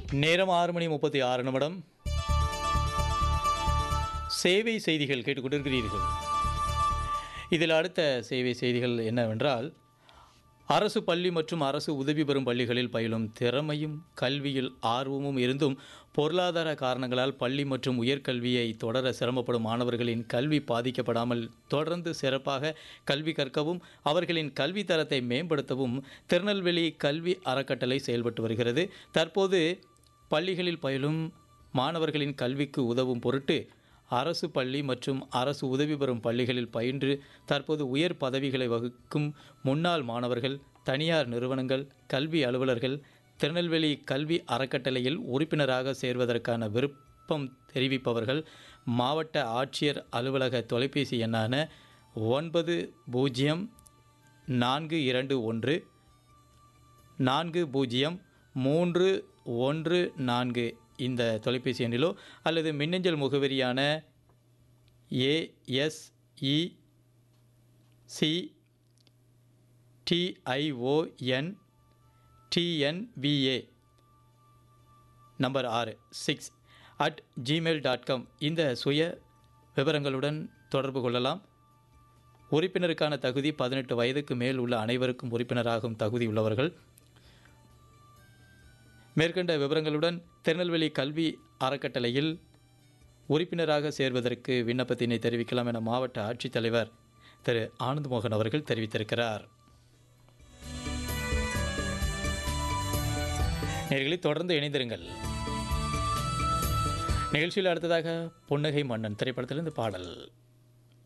நேரம் ஆறு மணி முப்பத்தி ஆறு நிமிடம் சேவை செய்திகள் கேட்டுக்கொண்டிருக்கிறீர்கள் இதில் அடுத்த சேவை செய்திகள் என்னவென்றால் அரசு பள்ளி மற்றும் அரசு உதவி பெறும் பள்ளிகளில் பயிலும் திறமையும் கல்வியில் ஆர்வமும் இருந்தும் பொருளாதார காரணங்களால் பள்ளி மற்றும் உயர்கல்வியை தொடர சிரமப்படும் மாணவர்களின் கல்வி பாதிக்கப்படாமல் தொடர்ந்து சிறப்பாக கல்வி கற்கவும் அவர்களின் கல்வி தரத்தை மேம்படுத்தவும் திருநெல்வேலி கல்வி அறக்கட்டளை செயல்பட்டு வருகிறது தற்போது பள்ளிகளில் பயிலும் மாணவர்களின் கல்விக்கு உதவும் பொருட்டு அரசு பள்ளி மற்றும் அரசு உதவி பெறும் பள்ளிகளில் பயின்று தற்போது உயர் பதவிகளை வகுக்கும் முன்னாள் மாணவர்கள் தனியார் நிறுவனங்கள் கல்வி அலுவலர்கள் திருநெல்வேலி கல்வி அறக்கட்டளையில் உறுப்பினராக சேர்வதற்கான விருப்பம் தெரிவிப்பவர்கள் மாவட்ட ஆட்சியர் அலுவலக தொலைபேசி எண்ணான ஒன்பது பூஜ்ஜியம் நான்கு இரண்டு ஒன்று நான்கு பூஜ்ஜியம் மூன்று ஒன்று நான்கு இந்த தொலைபேசி எண்ணிலோ அல்லது மின்னஞ்சல் முகவரியான A S E C D I O N D N V A number ஆறு six at Gmail dot com இந்த சுய விவரங்களுடன் தொடர்பு கொள்ளலாம் உறுப்பினருக்கான தகுதி பதினெட்டு வயதுக்கு மேல் உள்ள அனைவருக்கும் உறுப்பினராகும் தகுதி உள்ளவர்கள் மேற்கண்ட விவரங்களுடன் திருநெல்வேலி கல்வி அறக்கட்டளையில் உறுப்பினராக சேர்வதற்கு விண்ணப்பத்தினை தெரிவிக்கலாம் என மாவட்ட ஆட்சித்தலைவர் திரு ஆனந்த் மோகன் அவர்கள் தெரிவித்திருக்கிறார் நேர்களை தொடர்ந்து இணைந்திருங்கள் நிகழ்ச்சியில் அடுத்ததாக புன்னகை மன்னன் திரைப்படத்திலிருந்து பாடல்